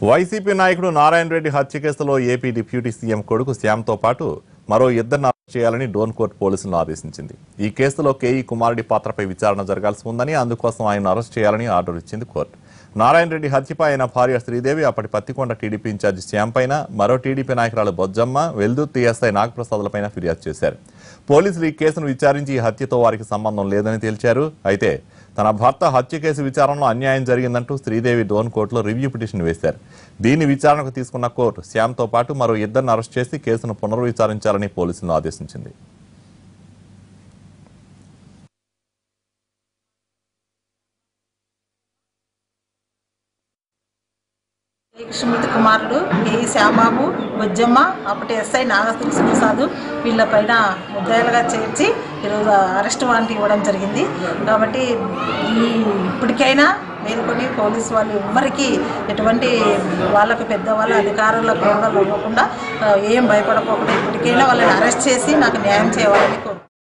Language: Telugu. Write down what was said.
వైసీపీ నాయకుడు నారాయణ రెడ్డి హత్య కేసులో ఏపీ డిప్యూటీ సీఎం కొడుకు శ్యామ్తో పాటు మరో ఇద్దరిని అరెస్ట్ చేయాలని డోన్ కోర్టు పోలీసులను ఆదేశించింది ఈ కేసులో కేఈ కుమారుడి పాత్రపై విచారణ జరగాల్సి ఉందని అందుకోసం ఆయన అరెస్ట్ చేయాలని ఆర్డర్ ఇచ్చింది కోర్టు నారాయణ రెడ్డి హత్యపై ఆయన భార్య శ్రీదేవి అప్పటి పత్తికొండ టీడీపీ ఇన్ఛార్జి శ్యామ్ పైన మరో టీడీపీ నాయకురాలు బొజ్జమ్మ వెల్దుర్తి ఎస్ఐ నాగప్రసాద్లపైన ఫిర్యాదు చేశారు పోలీసులు ఈ కేసును విచారించి ఈ హత్యతో వారికి సంబంధం లేదని తేల్చారు అయితే తన భర్త హత్య కేసు విచారణలో అన్యాయం జరిగిందంటూ శ్రీదేవి డోన్ కోర్టులో రివ్యూ పిటిషన్ వేశారు దీన్ని విచారణకు తీసుకున్న కోర్టు శ్యామ్తో పాటు మరో ఇద్దరిని అరెస్ట్ చేసి కేసును పునర్విచారించాలని పోలీసులను ఆదేశించింది కృష్ణమూర్తి కుమారుడు ఏ శ్యాంబాబు బొజ్జమ్మ అప్పటి ఎస్ఐ నాగశ్రీ ప్రసాద్ వీళ్ళపైన ముద్దాయిలుగా చేర్చి ఈరోజు అరెస్ట్ వారెంట్ ఇవ్వడం జరిగింది కాబట్టి ఈ ఇప్పటికైనా మేలుకొని పోలీసు వాళ్ళు ఎవ్వరికి ఎటువంటి వాళ్ళకు పెద్దవాళ్ళ అధికారుల ప్రేమలు ఇవ్వకుండా ఆ, ఏం భయపడకోకుండా ఇప్పటికైనా వాళ్ళని అరెస్ట్ చేసి నాకు న్యాయం చేయాలని కోరు